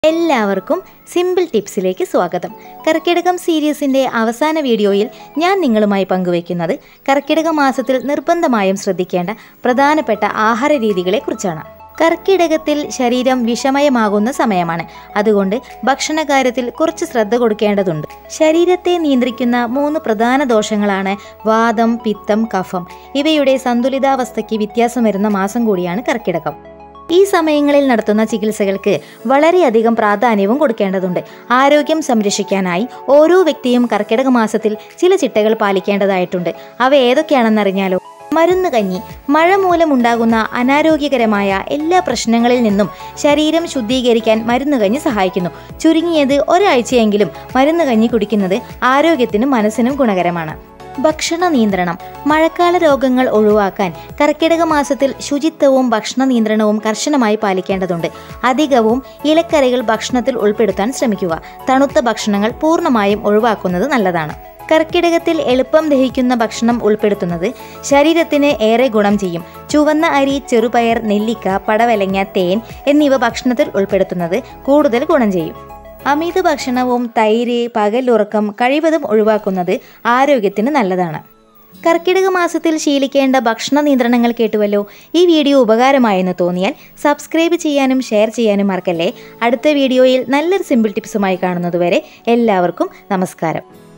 എല്ലാവർക്കും സിമ്പിൾ ടിപ്സിലേക്ക് സ്വാഗതം കർക്കിടകം സീരീസിൻ്റെ അവസാന വീഡിയോയിൽ ഞാൻ നിങ്ങളുമായി പങ്കുവയ്ക്കുന്നത് കർക്കിടക മാസത്തിൽ നിർബന്ധമായും ശ്രദ്ധിക്കേണ്ട പ്രധാനപ്പെട്ട ആഹാര രീതികളെക്കുറിച്ചാണ് കർക്കിടകത്തിൽ ശരീരം വിഷമയമാകുന്ന സമയമാണ് അതുകൊണ്ട് ഭക്ഷണകാര്യത്തിൽ കുറച്ച് ശ്രദ്ധ കൊടുക്കേണ്ടതുണ്ട് ശരീരത്തെ നിയന്ത്രിക്കുന്ന മൂന്ന് പ്രധാന ദോഷങ്ങളാണ് വാദം പിത്തം കഫം ഇവയുടെ സന്തുലിതാവസ്ഥയ്ക്ക് വ്യത്യാസം വരുന്ന മാസം കൂടിയാണ് കർക്കിടകം ഈ സമയങ്ങളിൽ നടത്തുന്ന ചികിത്സകൾക്ക് വളരെയധികം പ്രാധാന്യവും കൊടുക്കേണ്ടതുണ്ട് ആരോഗ്യം സംരക്ഷിക്കാനായി ഓരോ വ്യക്തിയും കർക്കിടക മാസത്തിൽ ചില ചിട്ടകൾ പാലിക്കേണ്ടതായിട്ടുണ്ട് അവ ഏതൊക്കെയാണെന്നറിഞ്ഞാലോ മരുന്ന് കഞ്ഞി മഴ മൂലമുണ്ടാകുന്ന അനാരോഗ്യകരമായ എല്ലാ പ്രശ്നങ്ങളിൽ നിന്നും ശരീരം ശുദ്ധീകരിക്കാൻ മരുന്ന് കഞ്ഞി സഹായിക്കുന്നു ചുരുങ്ങിയത് ഒരാഴ്ചയെങ്കിലും മരുന്ന് കഞ്ഞി കുടിക്കുന്നത് ആരോഗ്യത്തിനും മനസ്സിനും ഗുണകരമാണ് ഭക്ഷണ നിയന്ത്രണം മഴക്കാല രോഗങ്ങൾ ഒഴിവാക്കാൻ കർക്കിടക മാസത്തിൽ ശുചിത്വവും ഭക്ഷണ നിയന്ത്രണവും കർശനമായി പാലിക്കേണ്ടതുണ്ട് അധികവും ഇലക്കറികൾ ഭക്ഷണത്തിൽ ഉൾപ്പെടുത്താൻ ശ്രമിക്കുക തണുത്ത ഭക്ഷണങ്ങൾ പൂർണ്ണമായും ഒഴിവാക്കുന്നത് നല്ലതാണ് കർക്കിടകത്തിൽ എളുപ്പം ദഹിക്കുന്ന ഭക്ഷണം ഉൾപ്പെടുത്തുന്നത് ശരീരത്തിന് ഏറെ ഗുണം ചെയ്യും ചുവന്ന അരി ചെറുപയർ നെല്ലിക്ക പടവലങ്ങ തേൻ എന്നിവ ഭക്ഷണത്തിൽ ഉൾപ്പെടുത്തുന്നത് കൂടുതൽ ഗുണം ചെയ്യും അമിത ഭക്ഷണവും തൈര് പകലുറക്കം കഴിവതും ഒഴിവാക്കുന്നത് ആരോഗ്യത്തിന് നല്ലതാണ് കർക്കിടക മാസത്തിൽ ശീലിക്കേണ്ട ഭക്ഷണ നിയന്ത്രണങ്ങൾ കേട്ടുവല്ലോ ഈ വീഡിയോ ഉപകാരമായെന്ന് തോന്നിയാൽ സബ്സ്ക്രൈബ് ചെയ്യാനും ഷെയർ ചെയ്യാനും മറക്കല്ലേ അടുത്ത വീഡിയോയിൽ നല്ലൊരു സിമ്പിൾ ടിപ്സുമായി കാണുന്നതുവരെ എല്ലാവർക്കും നമസ്കാരം